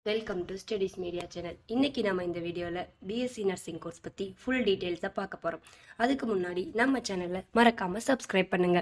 welcome to studies media channel இன்னைக்கு நம்ம இந்த வீடியோவில் பிஎஸ்சி நர்சிங் கோர்ஸ் பற்றி ஃபுல் டீட்டெயில்ஸை பார்க்க போகிறோம் அதுக்கு முன்னாடி நம்ம சேனலை மறக்காமல் சப்ஸ்கிரைப் பண்ணுங்கள்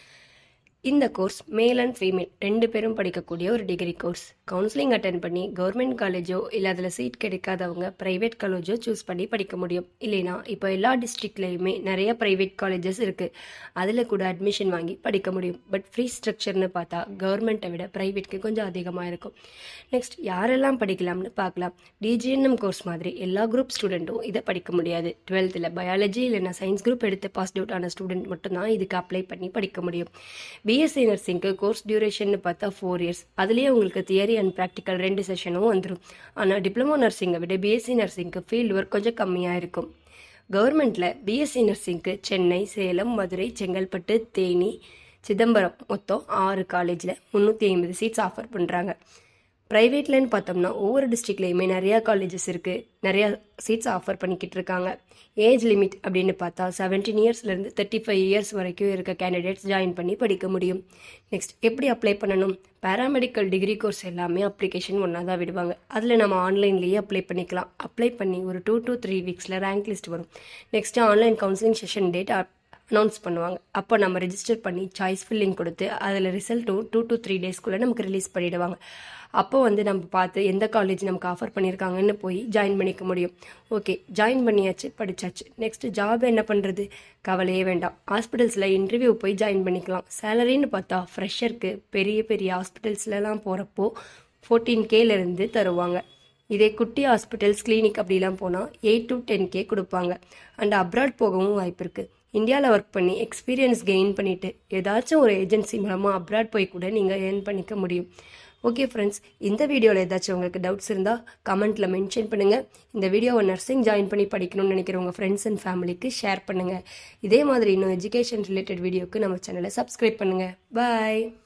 இந்த கோர்ஸ் மேல் அண்ட் ஃபீமேல் ரெண்டு பேரும் படிக்கக்கூடிய ஒரு டிகிரி கோர்ஸ் கவுன்சிலிங் அட்டன் பண்ணி கவர்மெண்ட் காலேஜோ இல்லை அதில் சீட் கிடைக்காதவங்க ப்ரைவேட் காலேஜோ சூஸ் பண்ணி படிக்க முடியும் இல்லைனா இப்போ எல்லா டிஸ்ட்ரிக்ட்லேயுமே நிறைய ப்ரைவேட் காலேஜஸ் இருக்குது அதில் கூட அட்மிஷன் வாங்கி படிக்க முடியும் பட் ஃப்ரீ ஸ்ட்ரக்சர்னு பார்த்தா கவர்மெண்ட்டை விட ப்ரைவேட்க்கு கொஞ்சம் அதிகமாக இருக்கும் நெக்ஸ்ட் யாரெல்லாம் படிக்கலாம்னு பார்க்கலாம் டிஜிஎன்எம் கோர்ஸ் மாதிரி எல்லா குரூப் ஸ்டூடெண்ட்டும் இதை படிக்க முடியாது டுவெல்த்தில் பயாலஜி இல்லைனா சயின்ஸ் குரூப் எடுத்து பாஸ் அவுட் ஆன ஸ்டூடெண்ட் மட்டும்தான் இதுக்கு அப்ளை பண்ணி படிக்க முடியும் பிஎஸ்சி நர்சிங்க்கு கோர்ஸ் டியூரேஷன் பார்த்தா ஃபோர் இயர்ஸ் அதுலேயே உங்களுக்கு தியரி அண்ட் ப்ராக்டிக்கல் ரெண்டு செஷனும் வந்துடும் ஆனால் டிப்ளமோ நர்சிங்கை விட பிஎஸ்சி நர்சிங்க்கு ஃபீல்டு ஒர்க் கொஞ்சம் கம்மியாக இருக்கும் கவர்மெண்ட்டில் பிஎஸ்சி நர்சிங்க்கு சென்னை சேலம் மதுரை செங்கல்பட்டு தேனி சிதம்பரம் மொத்தம் ஆறு காலேஜில் முந்நூற்றி ஐம்பது சீட்ஸ் ஆஃபர் பண்ணுறாங்க ப்ரைவேட்லன்னு பார்த்தோம்னா ஒவ்வொரு டிஸ்ட்ரிக்ட்லேயுமே நிறையா காலேஜஸ் இருக்குது நிறையா சீட்ஸ் ஆஃபர் பண்ணிக்கிட்டு இருக்காங்க ஏஜ் லிமிட் அப்படின்னு பார்த்தா செவன்டீன் இயர்ஸ்லேருந்து தேர்ட்டி ஃபைவ் இயர்ஸ் வரைக்கும் இருக்க கேண்டிடேட்ஸ் ஜாயின் பண்ணி படிக்க முடியும் நெக்ஸ்ட் எப்படி அப்ளை பண்ணணும் பேராமெடிக்கல் டிகிரி கோர்ஸ் எல்லாமே அப்ளிகேஷன் ஒன்றா தான் விடுவாங்க அதில் நம்ம ஆன்லைன்லேயே அப்ளை பண்ணிக்கலாம் அப்ளை பண்ணி ஒரு டூ டு த்ரீ வீக்ஸில் ரேங்க் லிஸ்ட் வரும் next online counselling session date announce பண்ணுவாங்க அப்போ நம்ம ரெஜிஸ்டர் பண்ணி சாய்ஸ் ஃபில்லிங் கொடுத்து அதில் ரிசல்ட்டும் டூ டு த்ரீ டேஸ்க்குள்ளே நமக்கு ரிலீஸ் பண்ணிடுவாங்க அப்போ வந்து நம்ம பார்த்து எந்த காலேஜ் நமக்கு ஆஃபர் பண்ணியிருக்காங்கன்னு போய் ஜாயின் பண்ணிக்க முடியும் ஓகே ஜாயின் பண்ணியாச்சு படித்தாச்சு நெக்ஸ்ட் ஜாப் என்ன பண்ணுறது கவலையே வேண்டாம் ஹாஸ்பிட்டல்ஸில் இன்டர்வியூ போய் ஜாயின் பண்ணிக்கலாம் சேலரின்னு பார்த்தா ஃப்ரெஷருக்கு பெரிய பெரிய ஹாஸ்பிட்டல்ஸ்லலாம் போகிறப்போ ஃபோர்டீன் கேலேருந்து தருவாங்க இதே குட்டி ஹாஸ்பிட்டல்ஸ் கிளினிக் அப்படிலாம் போனால் எயிட் டு டென் கே கொடுப்பாங்க அண்ட் அப்ராட் போகவும் வாய்ப்பு இருக்குது இந்தியாவில் ஒர்க் பண்ணி எக்ஸ்பீரியன்ஸ் கெயின் பண்ணிவிட்டு ஏதாச்சும் ஒரு ஏஜென்சி மூலமாக அப்ராட் போய் கூட நீங்கள் ஏர்ன் பண்ணிக்க முடியும் ஓகே ஃப்ரெண்ட்ஸ் இந்த வீடியோவில் ஏதாச்சும் உங்களுக்கு டவுட்ஸ் இருந்தால் கமெண்ட்டில் மென்ஷன் பண்ணுங்கள் இந்த வீடியோவை நர்சிங் ஜாயின் பண்ணி படிக்கணும்னு நினைக்கிற உங்கள் ஃப்ரெண்ட்ஸ் அண்ட் ஃபேமிலிக்கு ஷேர் பண்ணுங்கள் இதே மாதிரி இன்னும் எஜுகேஷன் ரிலேட்டட் வீடியோக்கு நம்ம சேனலை சப்ஸ்கிரைப் பண்ணுங்கள் பாய்